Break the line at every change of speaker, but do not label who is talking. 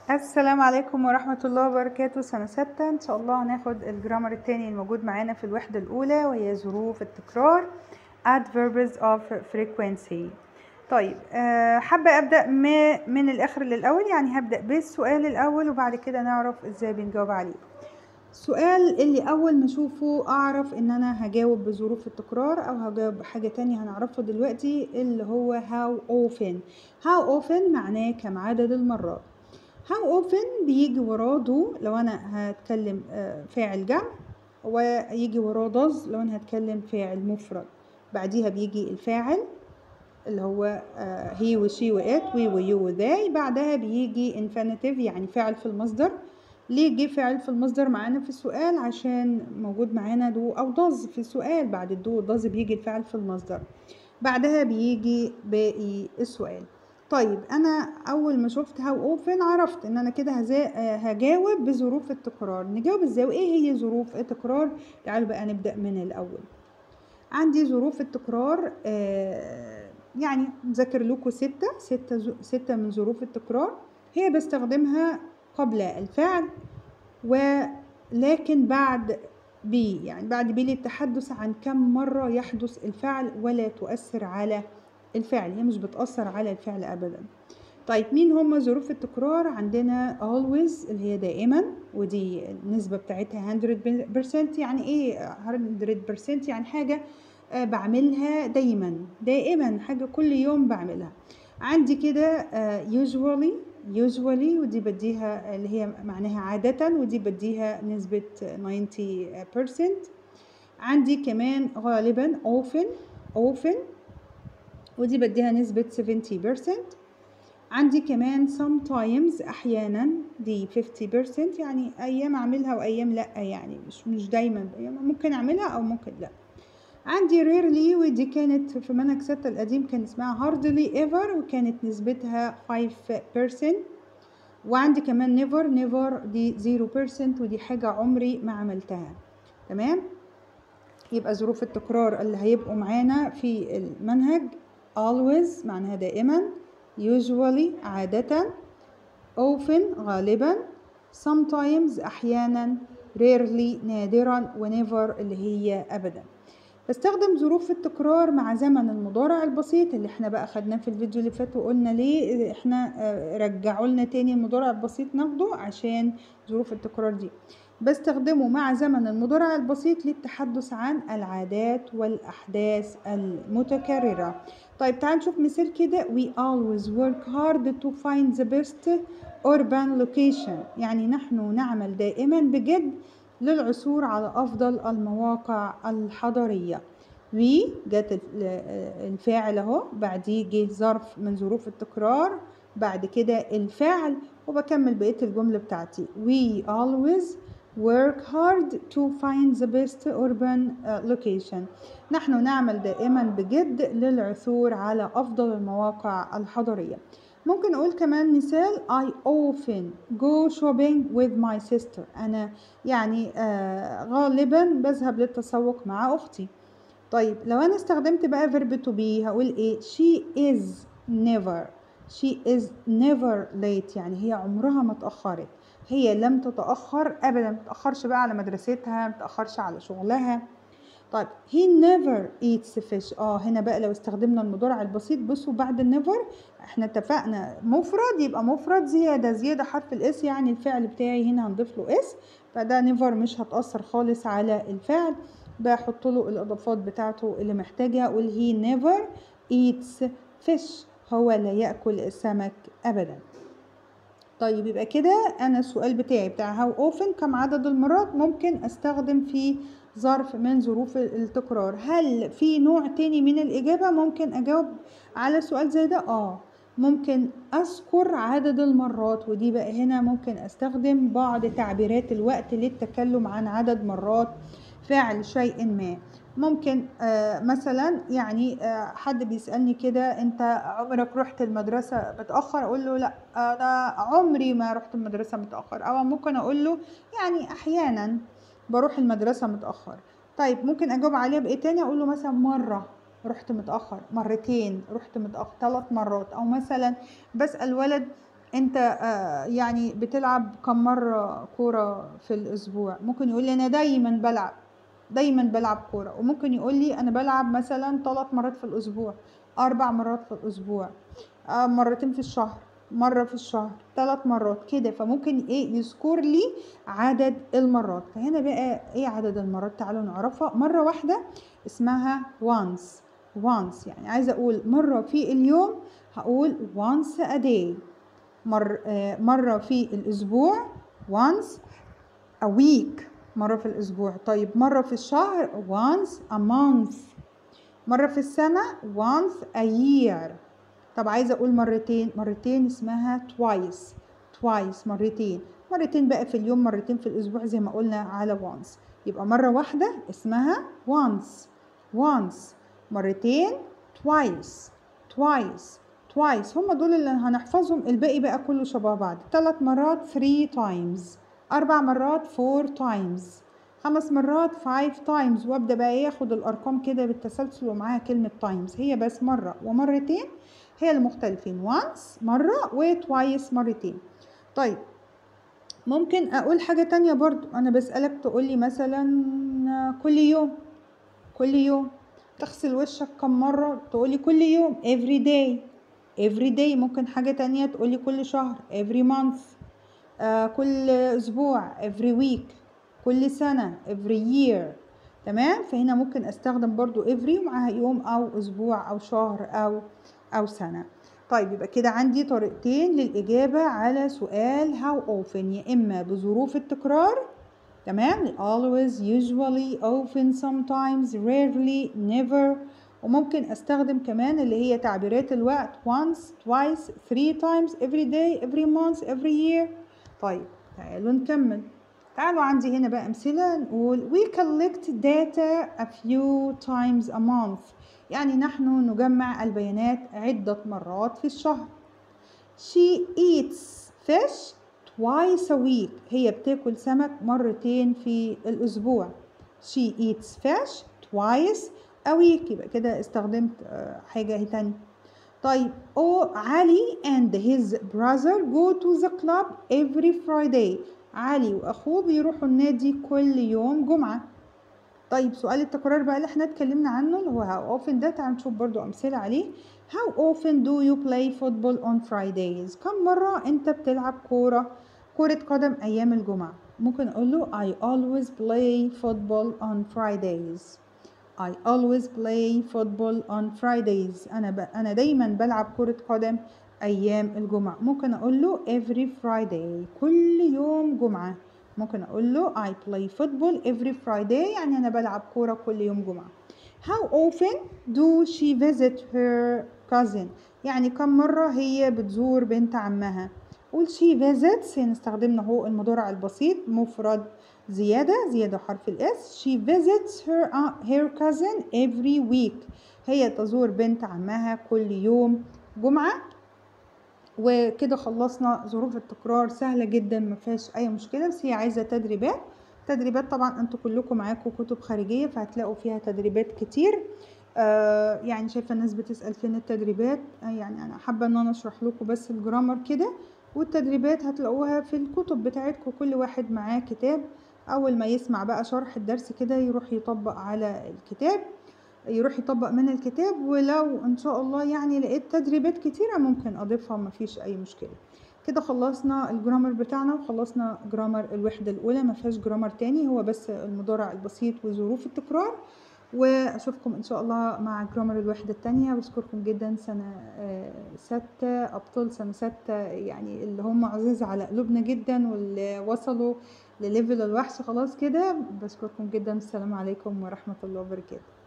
السلام عليكم ورحمة الله وبركاته سنة ستة إن شاء الله هناخد الجرامر التاني الموجود معانا في الوحدة الأولى وهي ظروف التكرار adverbs of frequency طيب آه، حابة أبدأ ما- من الآخر للأول يعني هبدأ بالسؤال الأول وبعد كده نعرف إزاي بنجاوب عليه السؤال اللي أول ما أشوفه أعرف إن أنا هجاوب بظروف التكرار أو هجاوب بحاجة تانية هنعرفها دلوقتي اللي هو how often how often معناه كم عدد المرات how often بيجي وراه do لو أنا هتكلم آه، فاعل جمع ويجي وراه does لو أنا هتكلم فاعل مفرد بعديها بيجي الفاعل اللي هو آه، he و she و it we و you و they بعدها بيجي infinitive يعني فعل في المصدر ليه جه فعل في المصدر معانا في السؤال عشان موجود معانا دو او does في السؤال بعد الدو والdoes بيجي الفعل في المصدر بعدها بيجي باقي السؤال طيب انا اول ما شفت هاو اوفن عرفت ان انا كده هزا- آه، هجاوب بظروف التكرار نجاوب ازاي وايه هي ظروف التكرار تعالوا بقى نبدا من الاول عندي ظروف التكرار آه، يعني ذاكر لكم ستة ستة, ز- ستة من ظروف التكرار هي بستخدمها قبل الفعل ولكن بعد بي يعني بعد بي للتحدث عن كم مرة يحدث الفعل ولا تؤثر على الفعل هي مش بتأثر على الفعل أبدا طيب مين هم ظروف التكرار عندنا always اللي هي دائما ودي النسبة بتاعتها 100% يعني ايه 100% يعني حاجة آه، بعملها دايما دائما حاجة كل يوم بعملها عندي كده آه، usually usually ودي بديها اللي هي معناها عادة ودي بديها نسبة 90% عندي كمان غالبا often often ودي بديها نسبة 70% عندي كمان sometimes أحيانا دي 50% يعني أيام أعملها وأيام لأ يعني مش مش دايما أيام ممكن أعملها أو ممكن لأ عندي rarely ودي كانت في منهج ستة القديم كان اسمها hardly ever وكانت نسبتها 5% وعندي كمان never never دي 0% ودي حاجة عمري ما عملتها تمام يبقى ظروف التكرار اللي هيبقوا معانا في المنهج always معناها دائما usually عادة often غالبا sometimes أحيانا rarely نادرا ونيفر اللي هي أبدا بستخدم ظروف التكرار مع زمن المضارع البسيط اللي احنا بقى خدناه في الفيديو اللي فات وقلنا ليه احنا آه، رجعوا لنا تاني المضارع البسيط ناخده عشان ظروف التكرار دي بستخدمه مع زمن المضارع البسيط للتحدث عن العادات والأحداث المتكررة طيب تعال نشوف مثال كده we always work hard to find the best urban location يعني نحن نعمل دائما بجد للعثور على أفضل المواقع الحضرية we جت ال- الفاعل اهو بعديه جه ظرف من ظروف التكرار بعد كده الفعل وبكمل بقية الجملة بتاعتي we always work hard to find the best urban uh, location نحن نعمل دائما بجد للعثور على أفضل المواقع الحضرية ممكن أقول كمان مثال I often go shopping with my sister أنا يعني آه غالبا بذهب للتسوق مع أختي طيب لو أنا استخدمت بقى verb to be هقول إيه she is never she is never late يعني هي عمرها ما اتأخرت هي لم تتأخر أبدا متأخرش بقى على مدرستها متأخرش على شغلها طيب he never eats fish اه هنا بقى لو استخدمنا المضارع البسيط بصوا بعد النيفر احنا اتفقنا مفرد يبقى مفرد زيادة زيادة حرف الاس يعني الفعل بتاعي هنا هنضيف له اس فده نيفر مش هتأثر خالص على الفعل بحط له الإضافات بتاعته اللي محتاجها أقول he never eats fish هو لا يأكل السمك أبدا طيب يبقى كده انا السؤال بتاعي بتاع هاو اوفن كم عدد المرات ممكن استخدم فيه ظرف من ظروف التكرار هل في نوع تاني من الاجابه ممكن اجاوب على سؤال زي ده اه ممكن اذكر عدد المرات ودي بقى هنا ممكن استخدم بعض تعبيرات الوقت للتكلم عن عدد مرات فعل شيء ما ممكن آه مثلا يعني آه حد بيسألني كده انت عمرك رحت المدرسة متأخر اقول له لا انا عمري ما رحت المدرسة متأخر او ممكن اقول له يعني احيانا بروح المدرسة متأخر طيب ممكن اجاوب عليه بايه تاني اقول له مثلا مرة رحت متأخر مرتين رحت متأخر ثلاث مرات او مثلا بسأل ولد انت آه، يعني بتلعب كم مرة كورة في الاسبوع ممكن يقول لي انا دايما بلعب دايما بلعب كورة وممكن يقول لي انا بلعب مثلا ثلاث مرات في الاسبوع اربع مرات في الاسبوع آه، مرتين في الشهر مرة في الشهر ثلاث مرات كده فممكن ايه يذكر لي عدد المرات فهنا بقى ايه عدد المرات تعالوا نعرفها مرة واحدة اسمها once once يعني عايزة اقول مرة في اليوم هقول once a day مر آه، مرة في الاسبوع once a week مرة في الاسبوع طيب مرة في الشهر once a month مرة في السنة once a year طب عايزة أقول مرتين مرتين اسمها twice twice مرتين مرتين بقى في اليوم مرتين في الأسبوع زي ما قلنا على once يبقى مرة واحدة اسمها once once مرتين twice twice twice هما دول اللي هنحفظهم الباقي بقى كله شبه بعض ثلاث مرات three times أربع مرات four times خمس مرات five times وابدا بقى ياخد الارقام كده بالتسلسل ومعاها كلمه times هي بس مره ومرتين هي المختلفين once مره وتوايس مرتين طيب ممكن اقول حاجه تانية برضو انا بسالك تقولي مثلا كل يوم كل يوم تغسل وشك كم مره تقولي كل يوم every day every day ممكن حاجه تانية تقولي كل شهر every month آه كل اسبوع every week كل سنة every year تمام فهنا ممكن استخدم برضو every ومعاها يوم او اسبوع او شهر او او سنة طيب يبقى كده عندي طريقتين للإجابة على سؤال how often يا إما بظروف التكرار تمام always usually often sometimes rarely never وممكن استخدم كمان اللي هي تعبيرات الوقت once twice three times every day every month every year طيب تعالوا نكمل تعالوا عندي هنا بقى أمثلة نقول we collect data a few times a month يعني نحن نجمع البيانات عدة مرات في الشهر she eats fish twice a week هي بتاكل سمك مرتين في الأسبوع she eats fish twice a week يبقى كده استخدمت حاجة تانية طيب oh علي and his brother go to the club every Friday علي واخوه بيروحوا النادي كل يوم جمعة طيب سؤال التكرار بقى اللي احنا اتكلمنا عنه اللي هو how often ده تعال نشوف برضو امثلة عليه how often do you play football on Fridays كم مرة انت بتلعب كورة كرة قدم ايام الجمعة ممكن اقول له I always play football on Fridays I always play football on Fridays أنا ب... أنا دايما بلعب كرة قدم أيام الجمعة ممكن أقول له every Friday كل يوم جمعة ممكن أقول له I play football every Friday يعني أنا بلعب كورة كل يوم جمعة How often do she visit her cousin يعني كم مرة هي بتزور بنت عمها قول she visits هنا استخدمنا هو المضارع البسيط مفرد زيادة زيادة حرف الاس she visits her, her cousin every week هي تزور بنت عمها كل يوم جمعة وكده خلصنا ظروف التكرار سهلة جدا ما فيهاش أي مشكلة بس هي عايزة تدريبات تدريبات طبعا انتوا كلكم معاكم كتب خارجية فهتلاقوا فيها تدريبات كتير آه يعني شايفة الناس بتسأل فين التدريبات آه يعني أنا حابة إن أنا أشرح لكم بس الجرامر كده والتدريبات هتلاقوها في الكتب بتاعتكم كل واحد معاه كتاب أول ما يسمع بقى شرح الدرس كده يروح يطبق على الكتاب يروح يطبق من الكتاب ولو ان شاء الله يعني لقيت تدريبات كتيرة ممكن اضيفها مفيش اي مشكلة كده خلصنا الجرامر بتاعنا وخلصنا جرامر الوحدة الاولى ما فيهاش جرامر تاني هو بس المضارع البسيط وظروف التكرار واشوفكم ان شاء الله مع جرامر الوحدة التانية بشكركم جدا سنة ستة ابطال سنة ستة يعني اللي هم عزيز على قلوبنا جدا واللي وصلوا لليفل الوحش خلاص كده بشكركم جدا السلام عليكم ورحمة الله وبركاته